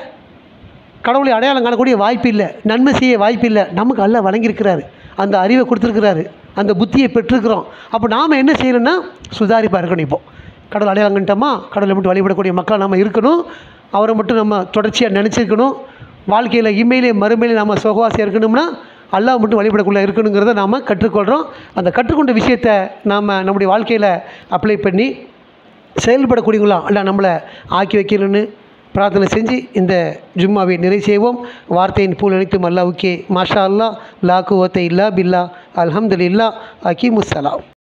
கடவுளை அடையாளம் காணக்கூடிய வாய்ப்பு இல்லை நன்மை செய்ய வாய்ப்பு இல்லை நமக்கு அல்ல வழங்கியிருக்கிறாரு அந்த அறிவை கொடுத்துருக்கிறாரு அந்த புத்தியை பெற்றிருக்கிறோம் அப்போ நாம் என்ன செய்யணும்னா சுதாரிப்பாக இருக்கணும் இப்போ கடவுள் அடையாளம் கண்டுட்டோமா கடவுளை மட்டும் வழிபடக்கூடிய மக்கள் நம்ம இருக்கணும் அவரை மட்டும் நம்ம தொடர்ச்சியாக நினச்சிருக்கணும் வாழ்க்கையில் இம்மையிலே மறுமையிலே நம்ம சுகவாசியாக இருக்கணும்னா அல்லாஹ் மட்டும் வழிபடக்குள்ளே இருக்கணுங்கிறத நாம் கற்றுக்கொள்கிறோம் அந்த கற்றுக்கொண்ட விஷயத்தை நாம் நம்முடைய வாழ்க்கையில் அப்ளை பண்ணி செயல்படக்கூடியவங்களாம் அல்ல நம்மளை ஆக்கி வைக்கணும்னு பிரார்த்தனை செஞ்சு இந்த ஜும்மாவை நிறைவு செய்வோம் வார்த்தையின் பூல் அனைத்தும் அல்லாவுக்கே மாஷா அல்லா லா குவத்தை இல்லா பில்லா அல்ஹம்துலில்லா அகீமுஸ்ஸலாம்